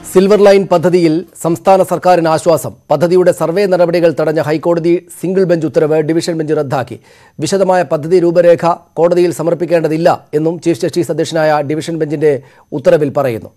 Silver line പദ്ധതിയിൽ സംസ്ഥാന സർക്കാരിന് ആശ്വാസം പദ്ധതിയുടെ സർവേ നടപടികൾ തടഞ്ഞ ഹൈക്കോടതി സിംഗിൾ ബെഞ്ച് ഉത്തരവ് ഡിവിഷൻ ബെഞ്ച് റദ്ദാക്കി വിശദമായ പദ്ധതി രൂപരേഖ കോടതിയിൽ സമർപ്പിക്കേണ്ടതില്ല എന്നും ചീഫ് ജസ്റ്റിസ് അധ്യക്ഷനായ ഡിവിഷൻ ബെഞ്ചിന്റെ ഉത്തരവിൽ പറയുന്നു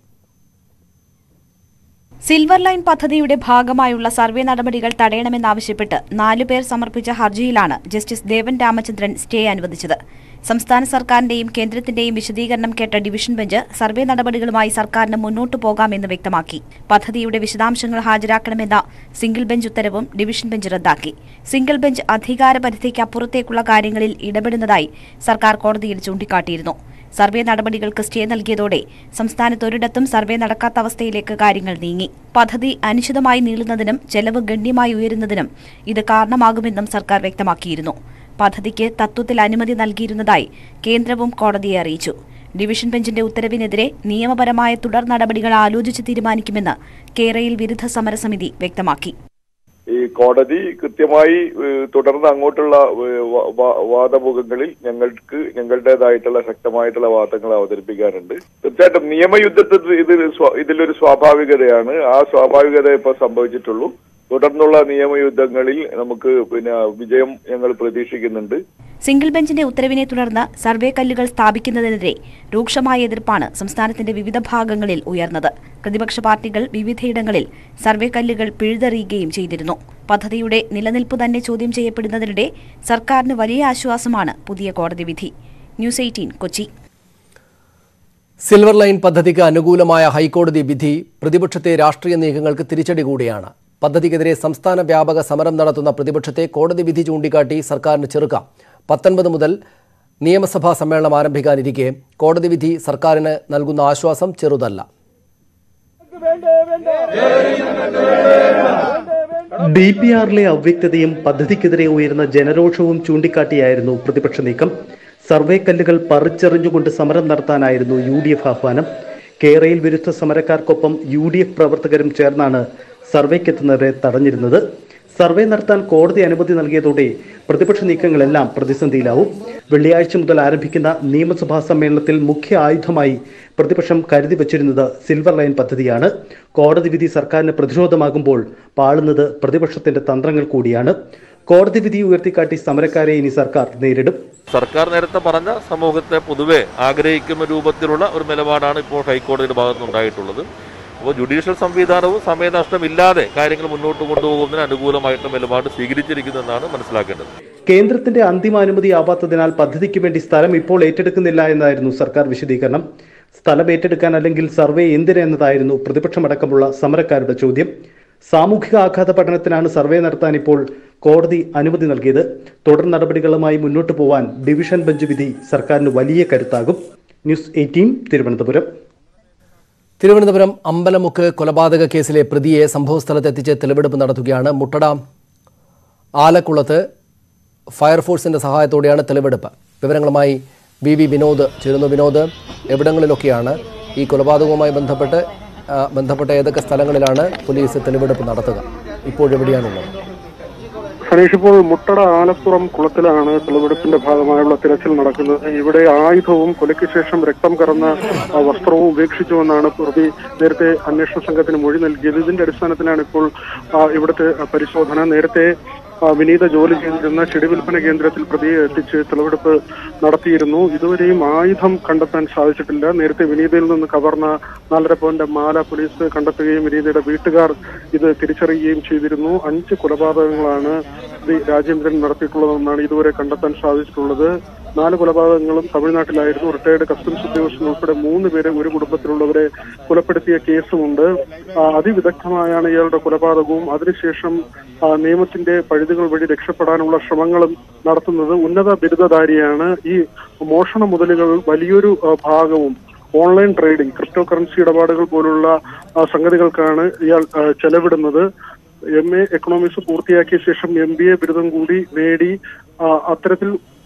സിൽവർ ലൈൻ പദ്ധതിയുടെ ഭാഗമായുള്ള സർവേ നടപടികൾ തടയണമെന്നാവശ്യപ്പെട്ട് നാലുപേർ സമർപ്പിച്ച ഹർജിയിലാണ് ജസ്റ്റിസ് ദേവൻ രാമചന്ദ്രൻ സ്റ്റേ അനുവദിച്ചത് സംസ്ഥാന സർക്കാരിന്റെയും കേന്ദ്രത്തിന്റെയും വിശദീകരണം കേട്ട ഡിവിഷൻ ബെഞ്ച് സർവേ നടപടികളുമായി സർക്കാരിന് മുന്നോട്ടു പോകാമെന്ന് വ്യക്തമാക്കി പദ്ധതിയുടെ വിശദാംശങ്ങൾ ഹാജരാക്കണമെന്ന സിംഗിൾ ബെഞ്ച് ഉത്തരവും ഡിവിഷൻ ബെഞ്ച് റദ്ദാക്കി സിംഗിൾ ബെഞ്ച് അധികാരപരിധിക്ക് അപ്പുറത്തേക്കുള്ള കാര്യങ്ങളിൽ ഇടപെടുന്നതായി സർക്കാർ കോടതിയിൽ ചൂണ്ടിക്കാട്ടിയിരുന്നു സർവേ നടപടികൾക്ക് സ്റ്റേ നൽകിയതോടെ സംസ്ഥാനത്ത് ഒരിടത്തും സർവേ നടക്കാത്ത അവസ്ഥയിലേക്ക് കാര്യങ്ങൾ നീങ്ങി പദ്ധതി അനിശ്ചിതമായി നീളുന്നതിനും ചെലവ് ഗണ്യമായി ഉയരുന്നതിനും ഇത് കാരണമാകുമെന്നും സർക്കാർ വ്യക്തമാക്കിയിരുന്നു പദ്ധതിക്ക് തത്വത്തിൽ അനുമതി നൽകിയിരുന്നതായി കേന്ദ്രവും കോടതിയെ അറിയിച്ചു ഡിവിഷൻ ബെഞ്ചിന്റെ ഉത്തരവിനെതിരെ നിയമപരമായ തുടർ നടപടികൾ ആലോചിച്ച് തീരുമാനിക്കുമെന്ന് കേരയിൽ വിരുദ്ധ സമരസമിതി വ്യക്തമാക്കി ഈ കോടതി കൃത്യമായി ഏഹ്, തുടർന്ന് അങ്ങോട്ടുള്ള ഏഹ്, വ- വ- വാദമുഖങ്ങളിൽ ഞങ്ങൾക്ക് ഞങ്ങളുടേതായിട്ടുള്ള ശക്തമായിട്ടുള്ള വാദങ്ങൾ അവതരിപ്പിക്കാറുണ്ട് തീർച്ചയായിട്ടും നിയമയുദ്ധത്തിൽ ഇത് സ്വ- ഇതിലൊരു സ്വാഭാവികതയാണ് ആ സ്വാഭാവികത ഇപ്പൊ സംഭവിച്ചിട്ടുള്ളൂ തുടർന്നുള്ള നിയമയുദ്ധങ്ങളിൽ നമുക്ക് പിന്നെ വിജയം ഞങ്ങൾ പ്രതീക്ഷിക്കുന്നുണ്ട് സിംഗിൾ ബെഞ്ചിന്റെ ഉത്തരവിനെ തുടർന്ന് സർവേ കല്ലുകൾ സ്ഥാപിക്കുന്നതിനെതിരെ രൂക്ഷമായ എതിർപ്പാണ് സംസ്ഥാനത്തിന്റെ വിവിധ ഭാഗങ്ങളിൽ ഉയർന്നത് പ്രതിപക്ഷ പാർട്ടികൾ വിവിധയിടങ്ങളിൽ സർവേ കല്ലുകൾ പിഴുതെറിയുകയും ചെയ്തിരുന്നു പദ്ധതിയുടെ നിലനിൽപ്പ് തന്നെ ചോദ്യം ചെയ്യപ്പെടുന്നതിനിടെ സർക്കാരിന് വലിയ ആശ്വാസമാണ് പുതിയ കോടതി വിധി news eighteen Kochi silver line പദ്ധതിക്ക് അനുകൂലമായ ഹൈക്കോടതി വിധി പ്രതിപക്ഷത്തെ രാഷ്ട്രീയ നീക്കങ്ങൾക്ക് തിരിച്ചടി കൂടിയാണ് പദ്ധതിക്കെതിരെ സംസ്ഥാന വ്യാപക സമരം നടത്തുന്ന പ്രതിപക്ഷത്തെ കോടതി വിധി ചൂണ്ടിക്കാട്ടി സർക്കാരിന് ചെറുക്കാം പത്തൊൻപത് മുതൽ നിയമസഭാ സമ്മേളനം ആരംഭിക്കാനിരിക്കെ കോടതി വിധി സർക്കാരിന് നൽകുന്ന ആശ്വാസം ചെറുതല്ല ഡി പി ആറിലെ അവ്യക്തതയും പദ്ധതിക്കെതിരെ ഉയരുന്ന ജനരോഷവും ചൂണ്ടിക്കാട്ടിയായിരുന്നു പ്രതിപക്ഷ നീക്കം സർവേ കല്ലുകൾ പറിച്ചെറിഞ്ഞുകൊണ്ട് സമരം നടത്താനായിരുന്നു യു ഡി എഫ് ആഹ്വാനം കേരയിൽ വിരുദ്ധ സമരക്കാർക്കൊപ്പം യു ഡി എഫ് പ്രവർത്തകരും ചേർന്നാണ് സർവേക്കെത്തുന്നവരെ തടഞ്ഞിരുന്നത് സർവേ നടത്താൻ കോടതി അനുമതി നൽകിയതോടെ പ്രതിപക്ഷ നീക്കങ്ങളെല്ലാം പ്രതിസന്ധിയിലാവും വെള്ളിയാഴ്ച മുതൽ ആരംഭിക്കുന്ന നിയമസഭാ സമ്മേളനത്തിൽ മുഖ്യ ആയുധമായി പ്രതിപക്ഷം കരുതി വച്ചിരുന്നത് സിൽവർ ലൈൻ പദ്ധതിയാണ് കോടതി വിധി സർക്കാരിന് പ്രതിരോധമാകുമ്പോൾ പാളുന്നത് പ്രതിപക്ഷത്തിന്റെ തന്ത്രങ്ങൾ കൂടിയാണ് കോടതി വിധി ഉയർത്തിക്കാട്ടി സമരക്കാരെ ഇനി സർക്കാർ നേരിടും സർക്കാർ നേരത്തെ പറഞ്ഞ സമൂഹത്തെ പൊതുവെ ആഗ്രഹിക്കുന്ന രൂപത്തിലുള്ള ഒരു നിലപാടാണ് ഇപ്പോൾ ഹൈക്കോടതിയുടെ ഭാഗത്തുനിന്നുണ്ടായിട്ടുള്ളത് അപ്പോൾ ജുഡീഷ്യൽ സംവിധാനവും സമയനഷ്ടമില്ലാതെ കാര്യങ്ങൾ മുന്നോട്ട് കൊണ്ടുപോകുന്നതിന് അനുകൂലമായിട്ടുള്ള നിലപാട് സ്വീകരിച്ചിരിക്കുന്നതെന്നാണ് മനസ്സിലാക്കേണ്ടത് കേന്ദ്രത്തിന്റെ അന്തിമ അനുമതി ആവാത്തതിനാൽ പദ്ധതിക്ക് വേണ്ടി സ്ഥലം ഇപ്പോൾ ഏറ്റെടുക്കുന്നില്ല എന്നായിരുന്നു സർക്കാർ വിശദീകരണം സ്ഥലം ഏറ്റെടുക്കാൻ അല്ലെങ്കിൽ സർവേ എന്തിന് എന്നതായിരുന്നു പ്രതിപക്ഷമടക്കമുള്ള സമരക്കാരുടെ ചോദ്യം സാമൂഹിക ആഘാത പഠനത്തിനാണ് സർവേ നടത്താൻ ഇപ്പോൾ കോടതി അനുമതി നൽകിയത് തുടർ നടപടികളുമായി മുന്നോട്ട് പോവാൻ ഡിവിഷൻ ബെഞ്ച് വിധി സർക്കാരിന് വലിയ കരുത്താകും ന്യൂസ് എയ്റ്റീൻ തിരുവനന്തപുരം തിരുവനന്തപുരം അമ്പലമുക്ക് കൊലപാതക കേസിലെ പ്രതിയെ സംഭവസ്ഥലത്ത് എത്തിച്ച് തെളിവെടുപ്പ് നടത്തുകയാണ് മുട്ടട ആലക്കുളത്ത് ഫയർഫോഴ്സിന്റെ സഹായത്തോടെയാണ് തെളിവെടുപ്പ് വിവരങ്ങളുമായി വി വി വിനോദ് ചേരുന്നു വിനോദ് എവിടങ്ങളിലൊക്കെയാണ് ഈ കൊലപാതകവുമായി ബന്ധപ്പെട്ട് ആ, ബന്ധപ്പെട്ട ഏതൊക്കെ സ്ഥലങ്ങളിലാണ് പോലീസ് തെളിവെടുപ്പ് നടത്തുക ഇപ്പോഴെവിടെയാണുള്ളത് സനീഷ് ഇപ്പോൾ മുട്ടട ആലപ്പുറം കുളത്തിലാണ് തെളിവെടുപ്പിന്റെ ഭാഗമായുള്ള തിരച്ചിൽ നടക്കുന്നത് ഇവിടെ ആയുധവും കൊലയ്ക്ക് ശേഷം രക്തം കറന്ന ആ, വസ്ത്രവും ഉപേക്ഷിച്ചുവെന്നാണ് പ്രതി നേരത്തെ അന്വേഷണ സംഘത്തിന് മൊഴി നൽകിയത് ഇതിന്റെ അടിസ്ഥാനത്തിലാണ് ഇപ്പോൾ ആ, ഇവിടുത്തെ ആ, പരിശോധന നേരത്തെ ആ, വിനീത ജോലി ചെയ്തിരുന്ന ചെടി വിൽപ്പന കേന്ദ്രത്തിൽ പ്രതിയെ എത്തിച്ച് തെളിവെടുപ്പ് നടത്തിയിരുന്നു ഇതുവരെയും ആയുധം കണ്ടെത്താൻ സാധിച്ചിട്ടില്ല നേരത്തെ വിനീതയിൽ നിന്ന് കവർന്ന നാലര പവന്റെ മാല പോലീസ് കണ്ടെത്തുകയും വിനീതയുടെ വീട്ടുകാർ ഇത് തിരിച്ചറിയുകയും ചെയ്തിരുന്നു അഞ്ച് കൊലപാതകങ്ങളാണ് ശ്രീ രാജേന്ദ്രൻ നടത്തിയിട്ടുള്ളതെന്നാണ് ഇതുവരെ കണ്ടെത്താൻ സാധിച്ചിട്ടുള്ളത് നാല് കൊലപാതകങ്ങളും തമിഴ്നാട്ടിലായിരുന്നു റിട്ടയർഡ് കസ്റ്റംസ് ഉദ്യോഗസ്ഥൻ ഉൾപ്പെടെ മൂന്ന് പേരെ ഒരു കുടുംബത്തിലുള്ളവരെ കൊലപ്പെടുത്തിയ കേസുമുണ്ട് ആ, അതിവിദഗ്ധമായാണ് ഇയാളുടെ കൊലപാതകവും അതിനുശേഷം ആ, നിയമത്തിന്റെ പഴുതുകൾ വഴി രക്ഷപ്പെടാനുള്ള ശ്രമങ്ങളും നടത്തുന്നത് ഉന്നത ബിരുദധാരിയാണ് ഈ മോഷണ മുതലുകൾ വലിയൊരു ആ, ഭാഗവും ഓൺലൈൻ ട്രേഡിംഗ് ക്രിപ്റ്റോ കറൻസി ഇടപാടുകൾ പോലുള്ള ആ, സംഗതികൾക്കാണ് ഇയാൾ ആ, ചെലവിടുന്നത് എം എ എക്കണോമിക്സ് പൂർത്തിയാക്കിയ ശേഷം എം ബി എ ബിരുദം കൂടി നേടി ആ, അത്തരത്തിൽ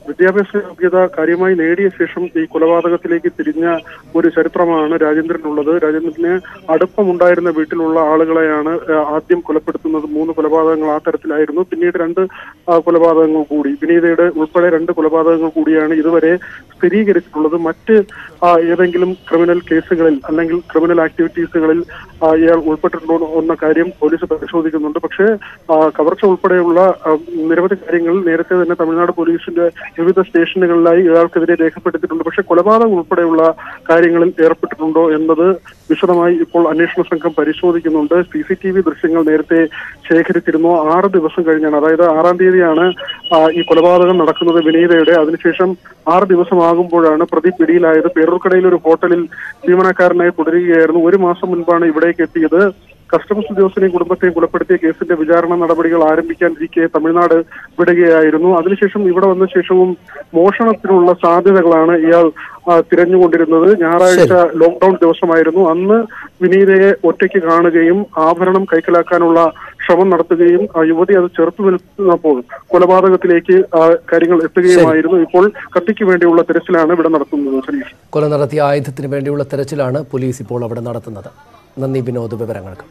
വിദ്യാഭ്യാസ യോഗ്യത കാര്യമായി നേടിയ ശേഷം ഈ കൊലപാതകത്തിലേക്ക് തിരിഞ്ഞ ഒരു ചരിത്രമാണ് രാജേന്ദ്രനുള്ളത് രാജേന്ദ്രന് അടുപ്പമുണ്ടായിരുന്ന വീട്ടിലുള്ള ആളുകളെയാണ് ആ, ആദ്യം കൊലപ്പെടുത്തുന്നത് മൂന്ന് കൊലപാതകങ്ങൾ ആ തരത്തിലായിരുന്നു പിന്നീട് രണ്ട് ആ, കൊലപാതകങ്ങൾ കൂടി വിനീതയുടെ ഉൾപ്പെടെ രണ്ട് കൊലപാതകങ്ങൾ കൂടിയാണ് ഇതുവരെ സ്ഥിരീകരിച്ചിട്ടുള്ളത് മറ്റ് ആ, ഏതെങ്കിലും ക്രിമിനൽ കേസുകളിൽ അല്ലെങ്കിൽ ക്രിമിനൽ ആക്ടിവിറ്റീസുകളിൽ ആ, ഇയാൾ ഉൾപ്പെട്ടിട്ടുണ്ടോ എന്ന കാര്യം പോലീസ് പരിശോധിക്കുന്നുണ്ട് പക്ഷേ ആ, കവർച്ച ഉൾപ്പെടെയുള്ള ആ, നിരവധി കാര്യങ്ങൾ നേരത്തെ തന്നെ തമിഴ്നാട് പോലീസിന്റെ വിവിധ സ്റ്റേഷനുകളിലായി ഇയാൾക്കെതിരെ രേഖപ്പെടുത്തിയിട്ടുണ്ട് പക്ഷേ കൊലപാതകം ഉൾപ്പെടെയുള്ള കാര്യങ്ങളിൽ ഏർപ്പെട്ടിട്ടുണ്ടോ എന്നത് വിശദമായി ഇപ്പോൾ അന്വേഷണ സംഘം പരിശോധിക്കുന്നുണ്ട് സി സി ടി വി ദൃശ്യങ്ങൾ നേരത്തെ ശേഖരിച്ചിരുന്നു ആറ് ദിവസം കഴിഞ്ഞാണ് അതായത് ആറാം തീയതിയാണ് ആ, ഈ കൊലപാതകം നടക്കുന്നത് വിനീതയുടെ അതിനുശേഷം ആറ് ദിവസമാകുമ്പോഴാണ് പ്രതി പിടിയിലായത് പേരൂർക്കടയിൽ ഒരു ഹോട്ടലിൽ ജീവനക്കാരനായി തുടരുകയായിരുന്നു ഒരു മാസം മുൻപാണ് ഇവിടേക്ക് എത്തിയത് കസ്റ്റംസ് ഉദ്യോഗസ്ഥനെയും കുടുംബത്തെയും കൊലപ്പെടുത്തിയ കേസിന്റെ വിചാരണ നടപടികൾ ആരംഭിക്കാനിരിക്കെ തമിഴ്നാട് വിടുകയായിരുന്നു അതിനുശേഷം ഇവിടെ വന്ന ശേഷവും മോഷണത്തിനുള്ള സാധ്യതകളാണ് ഇയാൾ ആ, തിരഞ്ഞുകൊണ്ടിരുന്നത് ഞായറാഴ്ച ലോക്ക്ഡൌൺ ദിവസമായിരുന്നു അന്ന് വിനീതയെ ഒറ്റയ്ക്ക് കാണുകയും ആഭരണം കൈക്കലാക്കാനുള്ള ശ്രമം നടത്തുകയും ആ യുവതി അത് ചെറുത്തു നിൽക്കുന്നപ്പോൾ കൊലപാതകത്തിലേക്ക് ആ, കാര്യങ്ങൾ എത്തുകയുമായിരുന്നു ഇപ്പോൾ കത്തിക്ക് വേണ്ടിയുള്ള തിരച്ചിലാണ് ഇവിടെ നടത്തുന്നത് സനീഷ് കൊല നടത്തിയ ആയുധത്തിന് വേണ്ടിയുള്ള തെരച്ചിലാണ് പോലീസ് ഇപ്പോൾ അവിടെ നടത്തുന്നത് നന്ദി വിനോദ് വിവരങ്ങൾക്ക്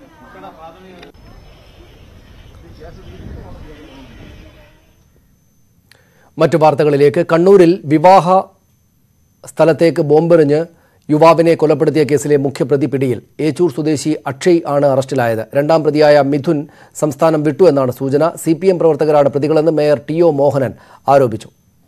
മറ്റു വാർത്തകളിലേക്ക് കണ്ണൂരിൽ വിവാഹ സ്ഥലത്തേക്ക് ബോംബെറിഞ്ഞ് യുവാവിനെ കൊലപ്പെടുത്തിയ കേസിലെ മുഖ്യപ്രതി പിടിയിൽ ഏച്ചൂർ സ്വദേശി അക്ഷയ് ആണ് അറസ്റ്റിലായത് രണ്ടാം പ്രതിയായ മിഥുൻ സംസ്ഥാനം വിട്ടു എന്നാണ് സൂചന സി പി എം പ്രവർത്തകരാണ് പ്രതികളെന്ന് മേയർ ടി ഒ മോഹനൻ ആരോപിച്ചു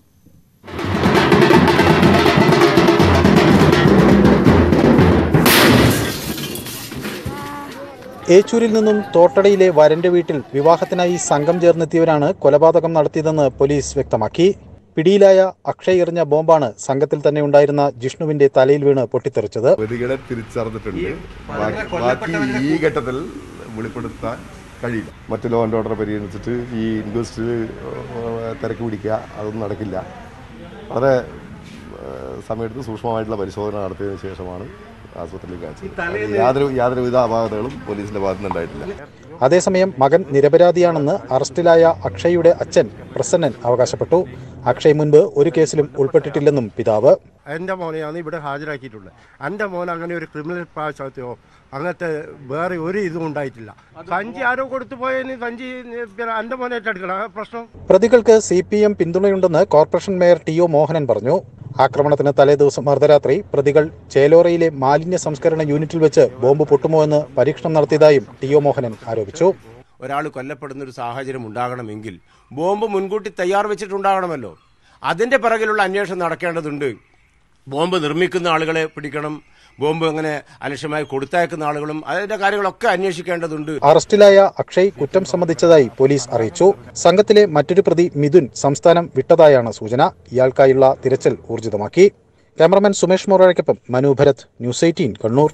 ഏച്ചൂരിൽ നിന്നും തോട്ടടയിലെ വരന്റെ വീട്ടിൽ വിവാഹത്തിനായി സംഘം ചേർന്നെത്തിയവരാണ് കൊലപാതകം നടത്തിയതെന്ന് പോലീസ് വ്യക്തമാക്കി പിടിയിലായ അക്ഷയ് എറിഞ്ഞ ബോംബാണ് സംഘത്തിൽ തന്നെ ഉണ്ടായിരുന്ന ജിഷ്ണുവിന്റെ തലയിൽ വീണ് പൊട്ടിത്തെറിച്ചത് പ്രതികളെ തിരിച്ചറിഞ്ഞിട്ടുണ്ട് ബാക്കി- ബാക്കി ഈ ഘട്ടത്തിൽ വെളിപ്പെടുത്താൻ കഴിയില്ല മറ്റ് ലോ ആൻഡ് ഓർഡർ പരിഗണിച്ചിട്ട് ഈ ഇൻക്വസ്റ്റ് തിരക്ക് പിടിക്കുക അതൊന്നും നടക്കില്ല വളരെ ഏഹ്, സമയത്ത് സൂക്ഷ്മമായിട്ടുള്ള പരിശോധന നടത്തിയതിനു ശേഷമാണ് ആശുപത്രിയിലേക്ക് അയച്ചത് യാതൊരു യാതൊരുവിധ അപാകതകളും പോലീസിന്റെ ഭാഗത്തുനിന്ന് ഉണ്ടായിട്ടില്ല അതേസമയം മകൻ നിരപരാധിയാണെന്ന് അറസ്റ്റിലായ അക്ഷയുടെ അച്ഛൻ പ്രസന്നൻ അവകാശപ്പെട്ടു അക്ഷയ് മുൻപ് ഒരു കേസിലും ഉൾപ്പെട്ടിട്ടില്ലെന്നും പിതാവ് എൻ്റെ മോനെയാണ് ഇവിടെ ഹാജരാക്കിയിട്ടുള്ളത് എൻ്റെ മോൻ അങ്ങനെ ഒരു ക്രിമിനൽ പ്രാശത്യോ അങ്ങനത്തെ വേറെ ഒരു ഇതും ഉണ്ടായിട്ടില്ല സഞ്ചി ആരോ കൊടുത്തു പോയതിന് സഞ്ചി പിന്നെ എൻ്റെ മോനെ ഏറ്റെടുക്കണം ആ പ്രശ്നം പ്രതികൾക്ക് സി പി എം പിന്തുണയുണ്ടെന്ന് corporation mayor T O Mohanan പറഞ്ഞു ആക്രമണത്തിന് തലേദിവസം അർദ്ധരാത്രി പ്രതികൾ ചേലോറയിലെ മാലിന്യ സംസ്കരണ യൂണിറ്റിൽ വെച്ച് ബോംബ് പൊട്ടുമോ എന്ന് പരീക്ഷണം നടത്തിയതായും ടി ഒ മോഹനൻ ആരോപിച്ചു ഒരാൾ കൊല്ലപ്പെടുന്ന ഒരു സാഹചര്യം ഉണ്ടാകണമെങ്കിൽ ബോംബ് മുൻകൂട്ടി തയ്യാർ വെച്ചിട്ടുണ്ടാകണമല്ലോ അതിൻ്റെ പിറകിലുള്ള അന്വേഷണം നടക്കേണ്ടതുണ്ട് ബോംബ് നിർമ്മിക്കുന്ന ആളുകളെ പിടിക്കണം ബോംബ് അങ്ങനെ അലക്ഷ്യമായി കൊടുത്തയക്കുന്ന ആളുകളും അതിന്റെ കാര്യങ്ങളൊക്കെ അന്വേഷിക്കേണ്ടതുണ്ട് അറസ്റ്റിലായ അക്ഷയ് കുറ്റം സമ്മതിച്ചതായി പോലീസ് അറിയിച്ചു സംഘത്തിലെ മറ്റൊരു പ്രതി മിഥുൻ സംസ്ഥാനം വിട്ടതായാണ് സൂചന ഇയാൾക്കായുള്ള തിരച്ചിൽ ഊർജിതമാക്കി ക്യാമറമാൻ സുമേഷ് മൊറാഴയ്ക്കൊപ്പം മനു ഭരത് ന്യൂസ് എയ്റ്റീൻ കണ്ണൂർ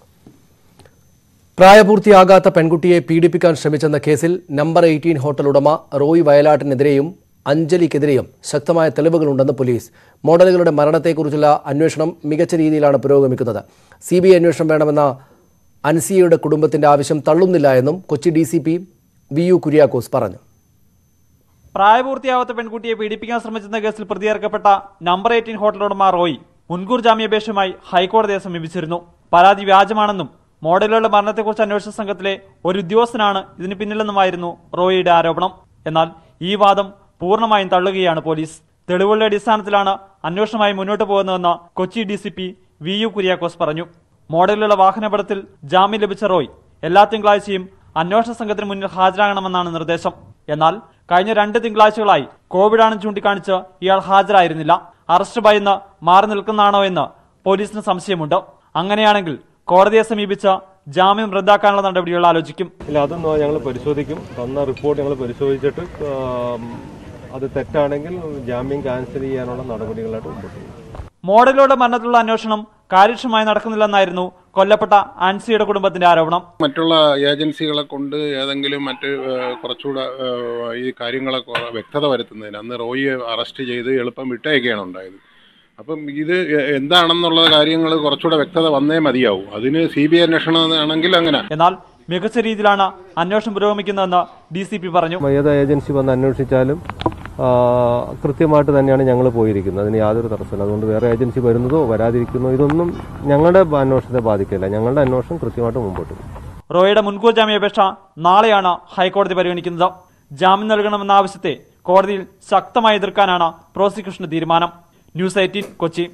പ്രായപൂർത്തിയാകാത്ത പെൺകുട്ടിയെ പീഡിപ്പിക്കാൻ ശ്രമിച്ചെന്ന കേസിൽ നമ്പർ എയ്റ്റീൻ ഹോട്ടൽ ഉടമ റോയ് വയലാട്ടിനെതിരെയും അഞ്ജലിക്കെതിരെയും ശക്തമായ തെളിവുകളുണ്ടെന്ന് പോലീസ് മോഡലുകളുടെ മരണത്തെക്കുറിച്ചുള്ള അന്വേഷണം മികച്ച രീതിയിലാണ് പുരോഗമിക്കുന്നത് സി ബി ഐ അന്വേഷണം വേണമെന്ന അൻസിയയുടെ കുടുംബത്തിന്റെ ആവശ്യം തള്ളുന്നില്ല എന്നും Kochi D C P V U Kuriakose പറഞ്ഞു പ്രായപൂർത്തിയാവാത്ത പെൺകുട്ടിയെ പീഡിപ്പിക്കാൻ ശ്രമിച്ചെന്ന കേസിൽ പ്രതിയേർക്കപ്പെട്ട നമ്പർ എയ്റ്റീൻ ഹോട്ടൽ ഉടമ റോയ് മുൻകൂർ ജാമ്യാപേക്ഷയുമായി ഹൈക്കോടതിയെ സമീപിച്ചിരുന്നു പരാതി വ്യാജമാണെന്നും മോഡലുകളുടെ മരണത്തെക്കുറിച്ച് അന്വേഷണ സംഘത്തിലെ ഒരു ഉദ്യോഗസ്ഥനാണ് ഇതിന് പിന്നിലെന്നുമായിരുന്നു റോയിയുടെ ആരോപണം എന്നാൽ ഈ വാദം പൂർണ്ണമായും തള്ളുകയാണ് പോലീസ് തെളിവുകളുടെ അടിസ്ഥാനത്തിലാണ് അന്വേഷണമായി മുന്നോട്ട് പോകുന്നതെന്ന് Kochi D C P V U Kuriakose പറഞ്ഞു മോഡലുകളുടെ വാഹനാപകടത്തിൽ ജാമ്യം ലഭിച്ച റോയ് എല്ലാ തിങ്കളാഴ്ചയും അന്വേഷണ സംഘത്തിന് മുന്നിൽ ഹാജരാകണമെന്നാണ് നിർദ്ദേശം എന്നാൽ കഴിഞ്ഞ രണ്ട് തിങ്കളാഴ്ചകളായി കോവിഡാണെന്ന് ചൂണ്ടിക്കാണിച്ച് ഇയാൾ ഹാജരായിരുന്നില്ല അറസ്റ്റ് ഭയന്ന് മാറി നിൽക്കുന്നതാണോ എന്ന് പോലീസിന് സംശയമുണ്ട് അങ്ങനെയാണെങ്കിൽ കോടതിയെ സമീപിച്ച് ജാമ്യം റദ്ദാക്കാനുള്ള നടപടികൾ ആലോചിക്കും ഇല്ല അതൊന്നും ഞങ്ങൾ പരിശോധിക്കും തന്ന റിപ്പോർട്ട് ഞങ്ങൾ പരിശോധിച്ചിട്ട് ആം, അത് തെറ്റാണെങ്കിൽ ജാമ്യം ക്യാൻസൽ ചെയ്യാനുള്ള നടപടികളായിട്ട് മുമ്പോട്ട് പോകും മോഡലുകളുടെ മരണത്തിലുള്ള അന്വേഷണം കാര്യക്ഷമമായി നടക്കുന്നില്ലെന്നായിരുന്നു കൊല്ലപ്പെട്ട ആൻസിയുടെ കുടുംബത്തിന്റെ ആരോപണം മറ്റുള്ള ഏജൻസികളെ കൊണ്ട് ഏതെങ്കിലും മറ്റ് ഏഹ്, കുറച്ചുകൂടെ ഏഹ്, ഈ കാര്യങ്ങളെ കുറെ വ്യക്തത വരുത്തുന്നതിന് അന്ന് റോയിയെ അറസ്റ്റ് ചെയ്ത് എളുപ്പം വിട്ടയക്കുകയാണ് ഉണ്ടായത് അപ്പം ഇത് എ- എന്താണെന്നുള്ള കാര്യങ്ങൾ കുറച്ചുകൂടെ വ്യക്തത വന്നേ മതിയാവും അതിന് സി ബി ഐ അന്വേഷണം ആണെങ്കിൽ അങ്ങനെ എന്നാൽ മികച്ച രീതിയിലാണ് അന്വേഷണം പുരോഗമിക്കുന്നതെന്ന് ഡി സി പി പറഞ്ഞു ഏത് ഏജൻസി വന്ന് അന്വേഷിച്ചാലും ആ, കൃത്യമായിട്ട് തന്നെയാണ് ഞങ്ങൾ പോയിരിക്കുന്നത് അതിന് യാതൊരു തടസ്സമില്ല അതുകൊണ്ട് വേറെ ഏജൻസി വരുന്നതോ വരാതിരിക്കുന്നതോ ഇതൊന്നും ഞങ്ങളുടെ അന്വേഷണത്തെ ബാധിക്കില്ല ഞങ്ങളുടെ അന്വേഷണം കൃത്യമായിട്ട് മുമ്പോട്ട് പോകും റോയിയുടെ മുൻകൂർ ജാമ്യാപേക്ഷ നാളെയാണ് ഹൈക്കോടതി പരിഗണിക്കുന്നത് ജാമ്യം നൽകണമെന്ന ആവശ്യത്തെ കോടതിയിൽ ശക്തമായി എതിർക്കാനാണ് പ്രോസിക്യൂഷന്റെ തീരുമാനം ന്യൂസ് എയ്റ്റീൻ കൊച്ചി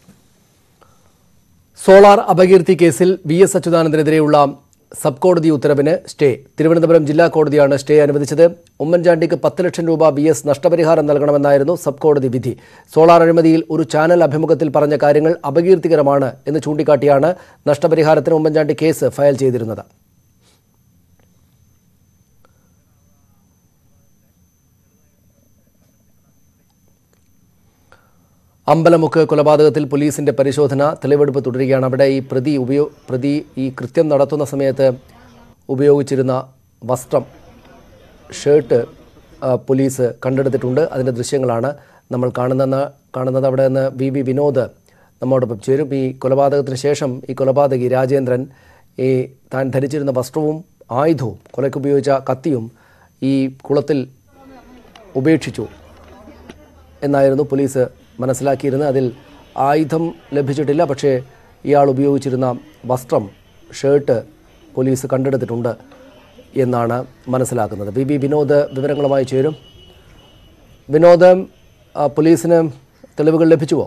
സോളാർ അപകീർത്തി കേസിൽ വി എസ് അച്യുതാനന്ദനെതിരെയുള്ള സബ് കോടതി ഉത്തരവിന് സ്റ്റേ തിരുവനന്തപുരം ജില്ലാ കോടതിയാണ് സ്റ്റേ അനുവദിച്ചത് ഉമ്മൻചാണ്ടിക്ക് പത്ത് ലക്ഷം രൂപ വി എസ് നഷ്ടപരിഹാരം നൽകണമെന്നായിരുന്നു സബ് കോടതി വിധി സോളാർ അഴിമതിയിൽ ഒരു ചാനൽ അഭിമുഖത്തിൽ പറഞ്ഞ കാര്യങ്ങൾ അപകീർത്തികരമാണ് എന്ന് ചൂണ്ടിക്കാട്ടിയാണ് നഷ്ടപരിഹാരത്തിന് ഉമ്മൻചാണ്ടി കേസ് ഫയൽ ചെയ്തിരുന്നത് അമ്പലമുക്ക് കൊലപാതകത്തിൽ പോലീസിന്റെ പരിശോധന തെളിവെടുപ്പ് തുടരുകയാണ് അവിടെ ഈ പ്രതി ഉപയോ പ്രതി ഈ കൃത്യം നടത്തുന്ന സമയത്ത് ഉപയോഗിച്ചിരുന്ന വസ്ത്രം ഷർട്ട് ആ, പോലീസ് കണ്ടെടുത്തിട്ടുണ്ട് അതിൻ്റെ ദൃശ്യങ്ങളാണ് നമ്മൾ കാണുന്ന കാണുന്നത് അവിടെ നിന്ന് വി വി വിനോദ് നമ്മോടൊപ്പം ചേരും ഈ കൊലപാതകത്തിന് ശേഷം ഈ കൊലപാതകി രാജേന്ദ്രൻ ഈ താൻ ധരിച്ചിരുന്ന വസ്ത്രവും ആയുധവും കൊലയ്ക്ക് ഉപയോഗിച്ച കത്തിയും ഈ കുളത്തിൽ ഉപേക്ഷിച്ചു എന്നായിരുന്നു പോലീസ് മനസ്സിലാക്കിയിരുന്നത് അതിൽ ആയുധം ലഭിച്ചിട്ടില്ല പക്ഷേ ഇയാൾ ഉപയോഗിച്ചിരുന്ന വസ്ത്രം ഷർട്ട് പോലീസ് കണ്ടെടുത്തിട്ടുണ്ട് എന്നാണ് മനസ്സിലാക്കുന്നത് ബി ബി വിനോദ് വിവരങ്ങളുമായി ചേരും വിനോദ് ആ, പോലീസിന് തെളിവുകൾ ലഭിച്ചുവോ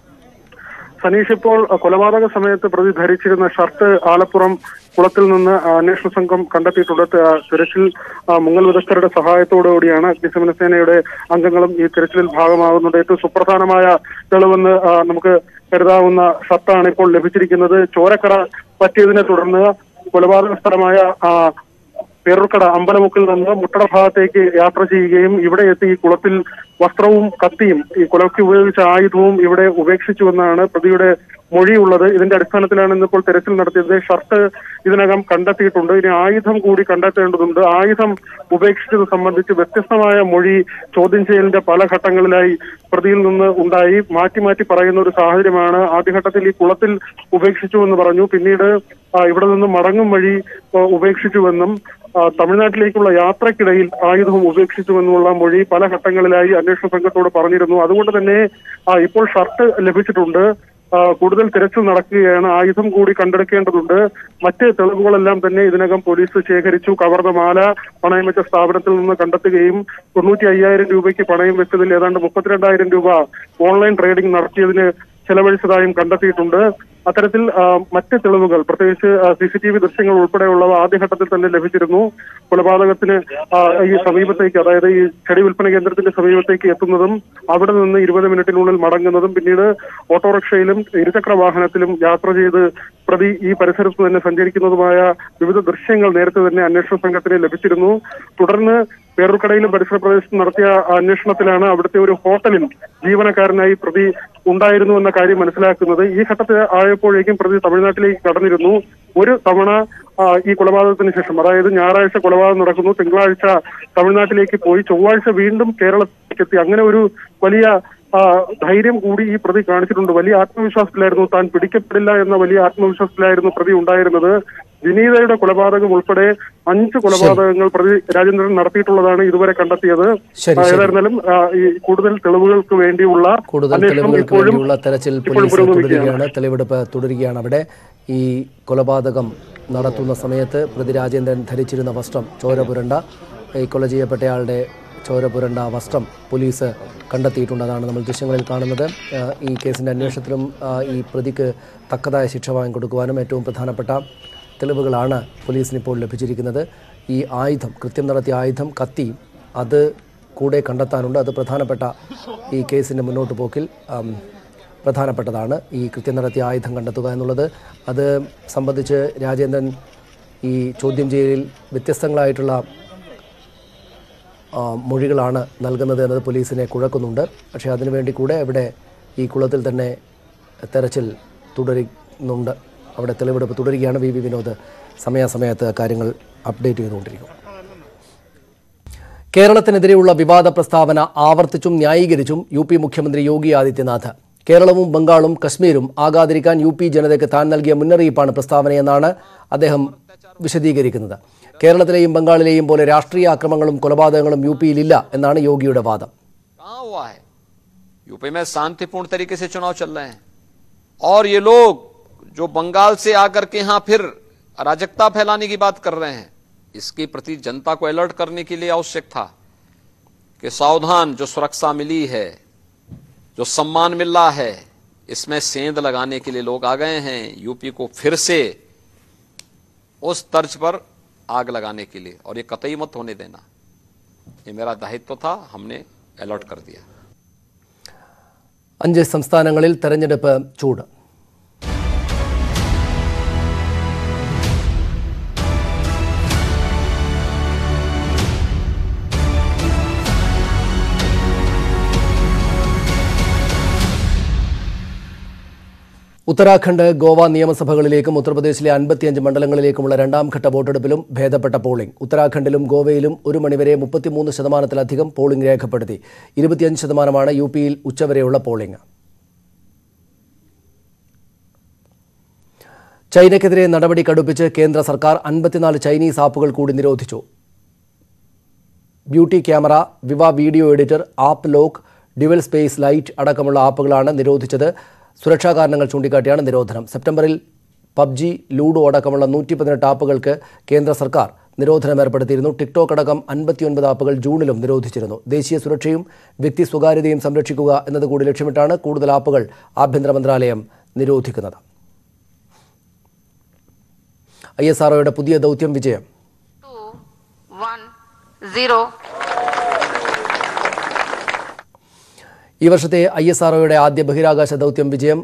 സനീഷ് ഇപ്പോൾ അഹ്, കൊലപാതക സമയത്ത് പ്രതി ധരിച്ചിരുന്ന ഷർട്ട് ആലപ്പുറം കുളത്തിൽ നിന്ന് അഹ്, അന്വേഷണ സംഘം കണ്ടെത്തിയിട്ടുണ്ട് ത- തിരച്ചിൽ അഹ്, മുങ്ങൽ വിദഗ്ധരുടെ സഹായത്തോടുകൂടിയാണ് അഗ്നിശമന സേനയുടെ അംഗങ്ങളും ഈ തിരച്ചിലിൽ ഭാഗമാകുന്നത് ഏറ്റവും സുപ്രധാനമായ തെളിവെന്ന് അഹ്, നമുക്ക് കരുതാവുന്ന ഷർട്ടാണ് ഇപ്പോൾ ലഭിച്ചിരിക്കുന്നത് ചോരക്കറ പറ്റിയതിനെ തുടർന്ന് കൊലപാതക സ്ഥലമായ അഹ്, പേരൂർക്കട അമ്പലമുക്കിൽ നിന്ന് മുട്ടട ഭാഗത്തേക്ക് യാത്ര ചെയ്യുകയും ഇവിടെ എത്തി ഈ കുളത്തിൽ വസ്ത്രവും കത്തിയും ഈ കൊലയ്ക്ക് ഉപയോഗിച്ച ആയുധവും ഇവിടെ ഉപേക്ഷിച്ചുവെന്നാണ് പ്രതിയുടെ മൊഴിയുള്ളത് ഇതിന്റെ അടിസ്ഥാനത്തിലാണ് ഇന്നിപ്പോൾ തെരച്ചിൽ നടത്തിയത് ഷർട്ട് ഇതിനകം കണ്ടെത്തിയിട്ടുണ്ട് ഇനി ആയുധം കൂടി കണ്ടെത്തേണ്ടതുണ്ട് ആയുധം ഉപേക്ഷിച്ചത് സംബന്ധിച്ച് വ്യത്യസ്തമായ മൊഴി ചോദ്യം ചെയ്യലിന്റെ പല ഘട്ടങ്ങളിലായി പ്രതിയിൽ നിന്ന് ഉണ്ടായി മാറ്റി മാറ്റി പറയുന്ന ഒരു സാഹചര്യമാണ് ആദ്യഘട്ടത്തിൽ ഈ കുളത്തിൽ ഉപേക്ഷിച്ചു എന്ന് പറഞ്ഞു പിന്നീട് ആ, ഇവിടെ നിന്ന് മടങ്ങും വഴി ആ, ഉപേക്ഷിച്ചുവെന്നും ആ, തമിഴ്നാട്ടിലേക്കുള്ള യാത്രക്കിടയിൽ ആയുധവും ഉപേക്ഷിച്ചുവെന്നുള്ള മൊഴി പല ഘട്ടങ്ങളിലായി അന്വേഷണ സംഘത്തോട് പറഞ്ഞിരുന്നു അതുകൊണ്ട് തന്നെ ആ, ഇപ്പോൾ ഷർട്ട് ലഭിച്ചിട്ടുണ്ട് ആ, കൂടുതൽ തിരച്ചിൽ നടക്കുകയാണ് ആയുധം കൂടി കണ്ടെടുക്കേണ്ടതുണ്ട് മറ്റ് തെളിവുകളെല്ലാം തന്നെ ഇതിനകം പോലീസ് ശേഖരിച്ചു കവർന്ന മാല പണയം വെച്ച സ്ഥാപനത്തിൽ നിന്ന് കണ്ടെത്തുകയും തൊണ്ണൂറ്റി അയ്യായിരം രൂപയ്ക്ക് പണയം വെച്ചതിൽ ഏതാണ്ട് മുപ്പത്തിരണ്ടായിരം രൂപ ഓൺലൈൻ ട്രേഡിംഗ് നടത്തിയതിന് ചെലവഴിച്ചതായും കണ്ടെത്തിയിട്ടുണ്ട് അത്തരത്തിൽ ആ, മറ്റ് തെളിവുകൾ പ്രത്യേകിച്ച് സി സി ടി വി ദൃശ്യങ്ങൾ ഉൾപ്പെടെയുള്ളവ ആദ്യഘട്ടത്തിൽ തന്നെ ലഭിച്ചിരുന്നു കൊലപാതകത്തിന് ആ, ഈ സമീപത്തേക്ക് അതായത് ഈ ചെടി വിൽപ്പന കേന്ദ്രത്തിന്റെ സമീപത്തേക്ക് എത്തുന്നതും അവിടെ നിന്ന് ഇരുപത് മിനിറ്റിനുള്ളിൽ മടങ്ങുന്നതും പിന്നീട് ഓട്ടോറിക്ഷയിലും ഇരുചക്ര വാഹനത്തിലും യാത്ര ചെയ്ത് പ്രതി ഈ പരിസരത്ത് തന്നെ സഞ്ചരിക്കുന്നതുമായ വിവിധ ദൃശ്യങ്ങൾ നേരത്തെ തന്നെ അന്വേഷണ സംഘത്തിന് ലഭിച്ചിരുന്നു തുടർന്ന് പേരൂർക്കടയിലും പരിസര പ്രദേശത്തും നടത്തിയ അന്വേഷണത്തിലാണ് അവിടുത്തെ ഒരു ഹോട്ടലിൽ ജീവനക്കാരനായി പ്രതി ഉണ്ടായിരുന്നു എന്ന കാര്യം മനസ്സിലാക്കുന്നത് ഈ ഘട്ടത്തിൽ ആയപ്പോഴേക്കും പ്രതി തമിഴ്നാട്ടിലേക്ക് കടന്നിരുന്നു ഒരു തവണ ആ, ഈ കൊലപാതകത്തിന് ശേഷം അതായത് ഞായറാഴ്ച കൊലപാതകം നടക്കുന്നു തിങ്കളാഴ്ച തമിഴ്നാട്ടിലേക്ക് പോയി ചൊവ്വാഴ്ച വീണ്ടും കേരളത്തിലേക്ക് എത്തി അങ്ങനെ ഒരു വലിയ ആ, ധൈര്യം കൂടി ഈ പ്രതി കാണിച്ചിട്ടുണ്ട് വലിയ ആത്മവിശ്വാസത്തിലായിരുന്നു താൻ പിടിക്കപ്പെടില്ല എന്ന വലിയ ആത്മവിശ്വാസത്തിലായിരുന്നു പ്രതി ഉണ്ടായിരുന്നത് വിനീതയുടെ കൊലപാതകം ഉൾപ്പെടെ അഞ്ച് കൊലപാതകങ്ങൾ പ്രതി രാജേന്ദ്രൻ നടത്തിയിട്ടുള്ളതാണ് ഇതുവരെ കണ്ടെത്തിയത് ശരി, ആ, ശരി. ഏതായിരുന്നാലും ആ, ഈ കൂടുതൽ തെളിവുകൾക്ക് വേണ്ടിയുള്ള കൂടുതൽ അന്വേഷണം തെളിവുകൾക്ക് ഇപ്പോഴും വേണ്ടിയുള്ള തെരച്ചിൽ ഇപ്പോഴും പോലീസ് പുരോഗമിക്കുകയാണ് തുടരുകയാണ് തെളിവെടുപ്പ് തുടരുകയാണ് അവിടെ ഈ കൊലപാതകം നടത്തുന്ന സമയത്ത് പ്രതി രാജേന്ദ്രൻ ധരിച്ചിരുന്ന വസ്ത്രം ചോര പുരണ്ട ഈ കൊല ചെയ്യപ്പെട്ടയാളുടെ ചോര പുരണ്ട വസ്ത്രം പോലീസ് കണ്ടെത്തിയിട്ടുണ്ട് അതാണ് നമ്മൾ ദൃശ്യങ്ങളിൽ കാണുന്നത് ആ, ഈ കേസിൻ്റെ അന്വേഷണത്തിലും ആ, ഈ പ്രതിക്ക് തക്കതായ ശിക്ഷ വാങ്ങിക്കൊടുക്കുവാനും ഏറ്റവും പ്രധാനപ്പെട്ട തെളിവുകളാണ് പോലീസിന് ഇപ്പോൾ ലഭിച്ചിരിക്കുന്നത് ഈ ആയുധം കൃത്യം നടത്തിയ ആയുധം കത്തി അത് കൂടെ കണ്ടെത്താനുണ്ട് അത് പ്രധാനപ്പെട്ട ഈ കേസിൻ്റെ മുന്നോട്ട് പോക്കിൽ ആം, പ്രധാനപ്പെട്ടതാണ് ഈ കൃത്യം നടത്തിയ ആയുധം കണ്ടെത്തുക എന്നുള്ളത് അത് സംബന്ധിച്ച് രാജേന്ദ്രൻ ഈ ചോദ്യം ചെയ്യലിൽ വ്യത്യസ്തങ്ങളായിട്ടുള്ള ആ, മൊഴികളാണ് നൽകുന്നത് എന്നത് പോലീസിനെ കുഴക്കുന്നുണ്ട് പക്ഷേ അതിനുവേണ്ടി കൂടെ ഇവിടെ ഈ കുളത്തിൽ തന്നെ തെരച്ചിൽ തുടരുന്നുണ്ട് അവിടെ തെളിവെടുപ്പ് തുടരുകയാണ് വി വി വിനോദ് സമയാസമയത്ത് കാര്യങ്ങൾ അപ്ഡേറ്റ് ചെയ്തുകൊണ്ടിരിക്കും കേരളത്തിനെതിരെയുള്ള വിവാദ പ്രസ്താവന ആവർത്തിച്ചും ന്യായീകരിച്ചും യു പി മുഖ്യമന്ത്രി യോഗി ആദിത്യനാഥ് കേരളവും ബംഗാളും കശ്മീരും ആകാതിരിക്കാൻ യു പി ജനതയ്ക്ക് താൻ നൽകിയ മുന്നറിയിപ്പാണ് പ്രസ്താവനയെന്നാണ് അദ്ദേഹം വിശദീകരിക്കുന്നത് കേരളത്തിലെയും ബംഗാളിലെയും പോലെ രാഷ്ട്രീയ അക്രമങ്ങളും കൊലപാതകങ്ങളും യു പിയിലില്ല എന്നാണ് യോഗിയുടെ വാദം कहाँ हुआ है यूपी में शांतिपूर्ण तरीके से चुनाव चल रहे हैं और ये लोग जो बंगाल से आकर के यहां फिर अराजकता फैलाने की बात कर रहे हैं इसके प्रति जनता को अलर्ट करने के लिए आवश्यक था कि सावधान जो सुरक्षा मिली है जो सम्मान मिल रहा है इसमें सेंध लगाने के लिए लोग आ गए हैं यूपी को फिर से उस तर्ज पर आग लगाने के लिए और ये कतई मत होने देना ये मेरा दायित्व था हमने अलर्ट कर दिया അഞ്ച് സംസ്ഥാനങ്ങളിൽ തെരഞ്ഞെടുപ്പ് ചൂട് ഉത്തരാഖണ്ഡ് ഗോവ നിയമസഭകളിലേക്കും ഉത്തർപ്രദേശിലെ അൻപത്തിയഞ്ച് മണ്ഡലങ്ങളിലേക്കുമുള്ള രണ്ടാം ഘട്ട വോട്ടെടുപ്പിലും ഭേദപ്പെട്ട പോളിംഗ് ഉത്തരാഖണ്ഡിലും ഗോവയിലും ഒരു മണിവരെ മുപ്പത്തിമൂന്ന് ശതമാനത്തിലധികം പോളിംഗ് രേഖപ്പെടുത്തി ഇരുപത്തിയഞ്ച് ശതമാനമാണ് യു പിയിൽ ഉച്ചവരെയുള്ള പോളിംഗ് ചൈനയ്ക്കെതിരെ നടപടി കടുപ്പിച്ച് കേന്ദ്ര സർക്കാർ അൻപത്തിനാല് ചൈനീസ് ആപ്പുകൾ കൂടി നിരോധിച്ചു beauty camera Viva video editor app lock dual space lite അടക്കമുള്ള ആപ്പുകളാണ് നിരോധിച്ചത് സുരക്ഷാ കാരണങ്ങൾ ചൂണ്ടിക്കാട്ടിയാണ് നിരോധനം സെപ്റ്റംബറിൽ പബ്ജി ലൂഡോ അടക്കമുള്ള നൂറ്റി പതിനെട്ട് ആപ്പുകൾക്ക് കേന്ദ്ര സർക്കാർ നിരോധനം ഏർപ്പെടുത്തിയിരുന്നു ടിക്ടോക്ക് അടക്കം അൻപത്തിയൊൻപത് ആപ്പുകൾ ജൂണിലും നിരോധിച്ചിരുന്നു ദേശീയ സുരക്ഷയും വ്യക്തി സ്വകാര്യതയും സംരക്ഷിക്കുക എന്നതുകൂടി ലക്ഷ്യമിട്ടാണ് കൂടുതൽ ആപ്പുകൾ ആഭ്യന്തര മന്ത്രാലയം നിരോധിക്കുന്നത് ഐ എസ് ആർഒയുടെ പുതിയ ദൗത്യം വിജയം zero ഈ വർഷത്തെ ഐ എസ് ആർഒയുടെ ആദ്യ ബഹിരാകാശ ദൗത്യം വിജയം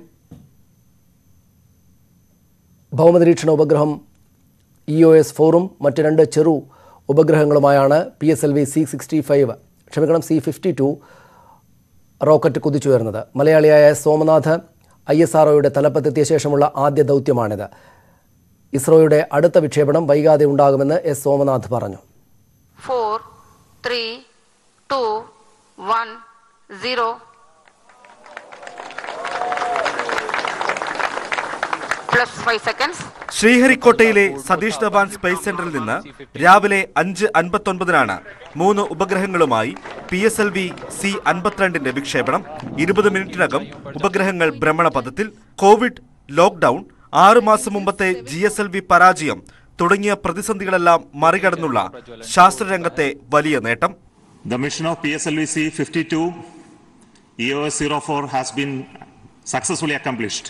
ഭൗമനിരീക്ഷണ ഉപഗ്രഹം ഇ ഒ എസ് ഫോറും മറ്റ് രണ്ട് ചെറു ഉപഗ്രഹങ്ങളുമായാണ് P S L V C sixty five ക്ഷമിക്കണം സി ഫിഫ്റ്റി ടു റോക്കറ്റ് കുതിച്ചുയർന്നത് മലയാളിയായ സോമനാഥ് ഐ എസ് ആർഒയുടെ തലപ്പത്തെത്തിയ ശേഷമുള്ള ആദ്യ ദൗത്യമാണിത് ഇസ്രോയുടെ അടുത്ത വിക്ഷേപണം വൈകാതെ ഉണ്ടാകുമെന്ന് എസ് സോമനാഥ് പറഞ്ഞു four three two one zero plus five seconds ശ്രീഹരിക്കോട്ടയിലെ സതീഷ് ധവാൻ സ്പേസ് സെന്ററിൽ നിന്ന് രാവിലെ അഞ്ച് അൻപത്തൊൻപതിനാണ് മൂന്ന് ഉപഗ്രഹങ്ങളുമായി P S L V C അൻപത്തിരണ്ടിന്റെ വിക്ഷേപണം ഇരുപത് മിനിറ്റിനകം ഉപഗ്രഹങ്ങൾ ഭ്രമണപഥത്തിൽ കോവിഡ് ലോക്ക്ഡൌൺ ആറു മാസം മുമ്പത്തെ ജി എസ് എൽ വി പരാജയം തുടങ്ങിയ പ്രതിസന്ധികളെല്ലാം മറികടന്നുള്ള ശാസ്ത്രരംഗത്തെ വലിയ നേട്ടം The mission of PSLV C-52 EOS 04 has been successfully accomplished.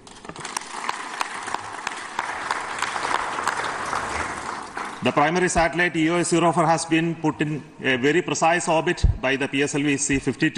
The primary satellite EOS 04 has been put in a very precise orbit by the PSLV C-52.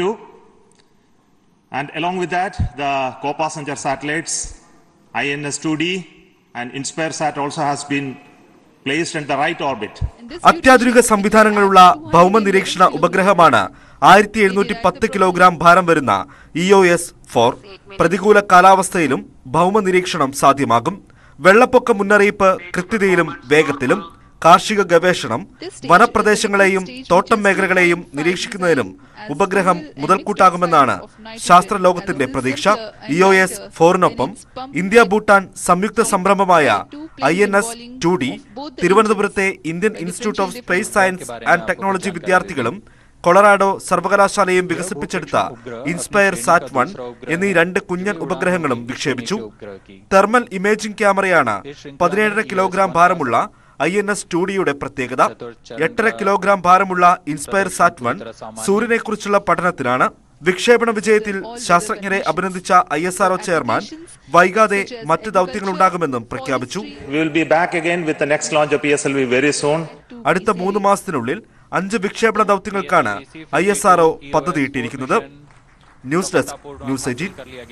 And along with that, the co-passenger satellites INS 2D and InspireSat also has been placed in the right orbit. അത്യാധുനിക സംവിധാനങ്ങളുള്ള ഭൗമനിരീക്ഷണ ഉപഗ്രഹമാണ് ആയിരത്തി എഴുന്നൂറ്റി പത്ത് kilogram ഭാരം വരുന്ന E O S four പ്രതികൂല കാലാവസ്ഥയിലും ഭൗമനിരീക്ഷണം സാധ്യമാകും വെള്ളപ്പൊക്ക മുന്നറിയിപ്പ് കൃത്യതയിലും വേഗത്തിലും കാർഷിക ഗവേഷണം വനപ്രദേശങ്ങളെയും തോട്ടം മേഖലകളെയും നിരീക്ഷിക്കുന്നതിനും ഉപഗ്രഹം മുതൽക്കൂട്ടാകുമെന്നാണ് ശാസ്ത്രലോകത്തിന്റെ പ്രതീക്ഷ ഇ ഒ എസ് ഫോറിനൊപ്പം ഇന്ത്യ ഭൂട്ടാൻ സംയുക്ത സംരംഭമായ I N S two D തിരുവനന്തപുരത്തെ Indian institute of space science and technology വിദ്യാർത്ഥികളും കൊളറാഡോ സർവകലാശാലയും വികസിപ്പിച്ചെടുത്ത ഇൻസ്പയർ സാറ്റ് വൺ എന്നീ രണ്ട് കുഞ്ഞൻ ഉപഗ്രഹങ്ങളും വിക്ഷേപിച്ചു തെർമൽ ഇമേജിംഗ് ക്യാമറയാണ് പതിനേഴര കിലോഗ്രാം ഭാരമുള്ള ഐ എൻ എസ് ഡിയുടെ പ്രത്യേകത എട്ടര കിലോഗ്രാം ഭാരമുള്ള ഇൻസ്പയർ സാറ്റ് വൺ സൂര്യനെക്കുറിച്ചുള്ള പഠനത്തിനാണ് വിക്ഷേപണ വിജയത്തിൽ ശാസ്ത്രജ്ഞരെ അഭിനന്ദിച്ച ഐ എസ് ആർഒ ചെയർമാൻ വൈകാതെ മറ്റ് ദൗത്യങ്ങളുണ്ടാകുമെന്നും പ്രഖ്യാപിച്ചു We will be back again with the next launch of PSLV very soon. അടുത്ത മൂന്ന് മാസത്തിനുള്ളിൽ അഞ്ച് വിക്ഷേപണ ദൗത്യങ്ങൾക്കാണ് ഐ എസ് ആർഒ പദ്ധതിയിട്ടിരിക്കുന്നത് ന്യൂസ് ഡെസ്ക് ന്യൂസ് എജി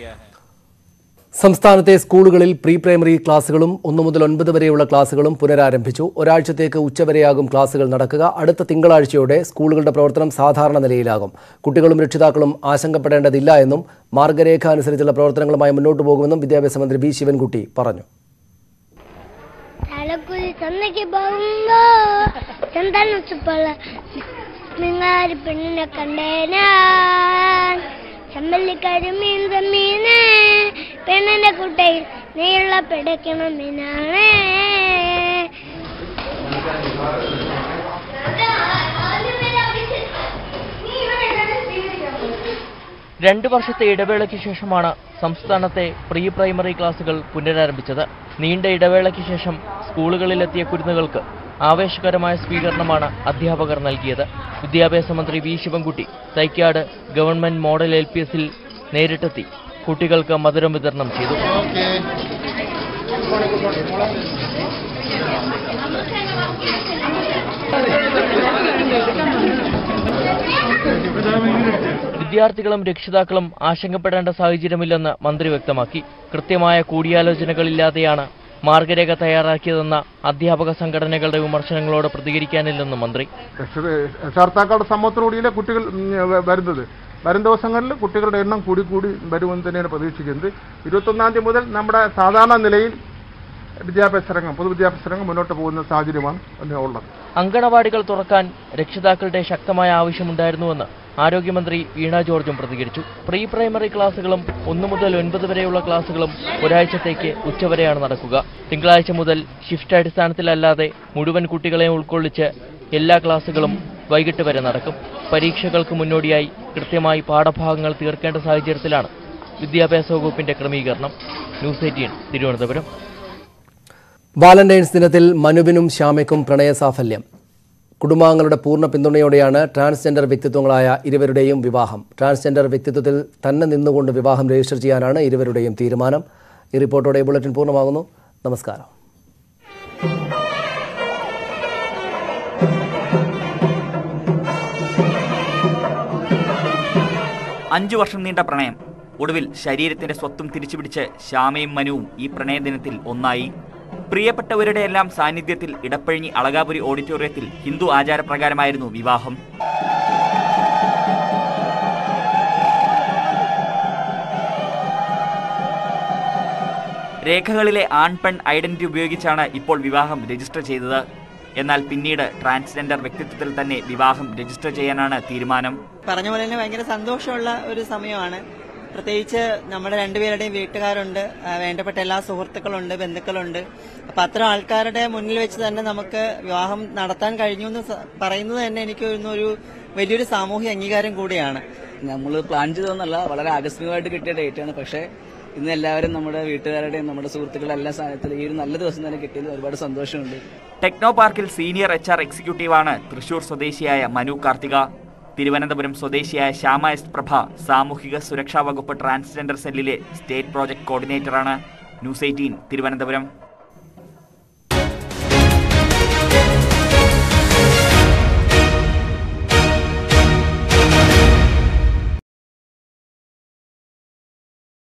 സംസ്ഥാനത്തെ സ്കൂളുകളിൽ പ്രീ പ്രൈമറി ക്ലാസുകളും ഒന്നു മുതൽ ഒൻപത് വരെയുള്ള ക്ലാസുകളും പുനരാരംഭിച്ചു ഒരാഴ്ചത്തേക്ക് ഉച്ചവരെയാകും ക്ലാസുകൾ നടക്കുക അടുത്ത തിങ്കളാഴ്ചയോടെ സ്കൂളുകളുടെ പ്രവർത്തനം സാധാരണ നിലയിലാകും കുട്ടികളും രക്ഷിതാക്കളും ആശങ്കപ്പെടേണ്ടതില്ല എന്നും മാർഗരേഖ അനുസരിച്ചുള്ള പ്രവർത്തനങ്ങളുമായി മുന്നോട്ടു പോകുമെന്നും വിദ്യാഭ്യാസ മന്ത്രി ബി ശിവൻകുട്ടി പറഞ്ഞു തലക്കുരി തന്നയ്ക്ക് പോകുമ്പോ ചന്ദന ചുപ്പള നിങ്ങാരി പെണ്ണിനെ കണ്ടേനാ ചെമ്മല്ലിക്കാരി മീൻ മീന് പെണ്ണിന്റെ കുട്ടയിൽ നീയുള്ള പിടയ്ക്കണം മീനാണ് രണ്ടു വർഷത്തെ ഇടവേളയ്ക്ക് ശേഷമാണ് സംസ്ഥാനത്തെ പ്രീ പ്രൈമറി ക്ലാസുകൾ പുനരാരംഭിച്ചത് നീണ്ട ഇടവേളയ്ക്ക് ശേഷം സ്കൂളുകളിലെത്തിയ കുരുന്നുകൾക്ക് ആവേശകരമായ സ്വീകരണമാണ് അധ്യാപകർ നൽകിയത് വിദ്യാഭ്യാസ മന്ത്രി V Sivankutty Thycaud government model L P എസിൽ നേരിട്ടെത്തി കുട്ടികൾക്ക് മധുരം വിതരണം ചെയ്തു വിദ്യാർത്ഥികളും രക്ഷിതാക്കളും ആശങ്കപ്പെടേണ്ട സാഹചര്യമില്ലെന്ന് മന്ത്രി വ്യക്തമാക്കി കൃത്യമായ കൂടിയാലോചനകളില്ലാതെയാണ് മാർഗരേഖ തയ്യാറാക്കിയതെന്ന അധ്യാപക സംഘടനകളുടെ വിമർശനങ്ങളോട് പ്രതികരിക്കാനില്ലെന്ന് മന്ത്രി രക്ഷകർത്താക്കളുടെ സമ്മതത്തോടുകൂടിയിലെ കുട്ടികൾ ഉം, വ- വരുന്നത് വരും ദിവസങ്ങളിൽ കുട്ടികളുടെ എണ്ണം കൂടി കൂടി വരുമെന്ന് തന്നെയാണ് പ്രതീക്ഷിക്കുന്നത് ഇരുപത്തൊന്നാം തീയതി മുതൽ നമ്മുടെ സാധാരണ നിലയിൽ വിദ്യാഭ്യാസ രംഗം പൊതുവിദ്യാഭ്യാസ രംഗം മുന്നോട്ട് പോകുന്ന സാഹചര്യമാണ് അതിന് ഉള്ളത് അങ്കണവാടികൾ തുറക്കാൻ രക്ഷിതാക്കളുടെ ശക്തമായ ആവശ്യമുണ്ടായിരുന്നുവെന്ന് ആരോഗ്യമന്ത്രി വീണ ജോർജും പ്രതികരിച്ചു പ്രീ പ്രൈമറി ക്ലാസുകളും ഒന്നു മുതൽ ഒൻപത് വരെയുള്ള ക്ലാസുകളും ഒരാഴ്ചത്തേക്ക് ഉച്ചവരെയാണ് നടക്കുക തിങ്കളാഴ്ച മുതൽ ഷിഫ്റ്റ് അടിസ്ഥാനത്തിലല്ലാതെ മുഴുവൻ കുട്ടികളെയും ഉൾക്കൊള്ളിച്ച് എല്ലാ ക്ലാസുകളും വൈകിട്ട് വരെ നടക്കും പരീക്ഷകൾക്ക് മുന്നോടിയായി കൃത്യമായി പാഠഭാഗങ്ങൾ തീർക്കേണ്ട സാഹചര്യത്തിലാണ് വിദ്യാഭ്യാസ വകുപ്പിന്റെ ക്രമീകരണം ന്യൂസ് എയ്റ്റീൻ തിരുവനന്തപുരം വാലന്റൈൻസ് ദിനത്തിൽ മനുവിനും ശ്യാമയ്ക്കും പ്രണയസാഫല്യം കുടുംബാംഗങ്ങളുടെ പൂർണ്ണ പിന്തുണയോടെയാണ് ട്രാൻസ്ജെൻഡർ വ്യക്തിത്വങ്ങളായ ഇരുവരുടെയും വിവാഹം ട്രാൻസ്ജെൻഡർ വ്യക്തിത്വത്തിൽ തന്നെ നിന്നുകൊണ്ട് വിവാഹം രജിസ്റ്റർ ചെയ്യാനാണ് ഇരുവരുടെയും തീരുമാനം ഈ റിപ്പോർട്ടോടെ ഈ ബുള്ളറ്റിൻ പൂർണ്ണമാകുന്നു നമസ്കാരം അഞ്ചു വർഷം നീണ്ട പ്രണയം ഒടുവിൽ ശരീരത്തിന്റെ സ്വത്തും തിരിച്ചുപിടിച്ച് ശ്യാമയും മനുവും ഈ പ്രണയദിനത്തിൽ ഒന്നായി പ്രിയപ്പെട്ടവരുടെ എല്ലാം സാന്നിധ്യത്തിൽ ഇടപ്പഴിഞ്ഞി അളകാപുരി ഓഡിറ്റോറിയത്തിൽ ഹിന്ദു ആചാരപ്രകാരമായിരുന്നു വിവാഹം രേഖകളിലെ ആൺ പെൺ ഐഡന്റിറ്റി ഉപയോഗിച്ചാണ് ഇപ്പോൾ വിവാഹം രജിസ്റ്റർ ചെയ്തത് എന്നാൽ പിന്നീട് ട്രാൻസ്ജെൻഡർ വ്യക്തിത്വത്തിൽ തന്നെ വിവാഹം രജിസ്റ്റർ ചെയ്യാനാണ് തീരുമാനം പറഞ്ഞ പോലെ തന്നെ ഭയങ്കര സന്തോഷമുള്ള ഒരു സമയമാണ് പ്രത്യേകിച്ച് നമ്മുടെ രണ്ടുപേരുടെയും വീട്ടുകാരുണ്ട് ആ, വേണ്ടപ്പെട്ട എല്ലാ സുഹൃത്തുക്കളുണ്ട് ബന്ധുക്കളുണ്ട് അപ്പൊ അത്തരം ആൾക്കാരുടെ മുന്നിൽ വെച്ച് തന്നെ നമുക്ക് വിവാഹം നടത്താൻ കഴിഞ്ഞു എന്ന് സ- പറയുന്നത് തന്നെ എനിക്ക് തോന്നുന്നു ഒരു വലിയൊരു സാമൂഹ്യ അംഗീകാരം കൂടിയാണ് നമ്മൾ പ്ലാൻ ചെയ്തതെന്നല്ല വളരെ ആകസ്മികമായിട്ട് കിട്ടിയ ഡേറ്റ് ആണ് പക്ഷേ ഇന്ന് എല്ലാവരും നമ്മുടെ വീട്ടുകാരുടെയും നമ്മുടെ സുഹൃത്തുക്കളുടെ എല്ലാ സ്ഥാനത്തിലും ഈ ഒരു നല്ല ദിവസം തന്നെ കിട്ടിയതിൽ ഒരുപാട് സന്തോഷമുണ്ട് ടെക്നോ പാർക്കിൽ സീനിയർ എച്ച് ആർ എക്സിക്യൂട്ടീവാണ് തൃശൂർ സ്വദേശിയായ മനു കാർത്തിക തിരുവനന്തപുരം സ്വദേശിയായ ശ്യാമ എസ് പ്രഭ സാമൂഹിക സുരക്ഷാ വകുപ്പ് ട്രാൻസ്ജെൻഡർ സെല്ലിലെ സ്റ്റേറ്റ് പ്രോജക്ട് കോർഡിനേറ്ററാണ് ന്യൂസ് എയ്റ്റീൻ തിരുവനന്തപുരം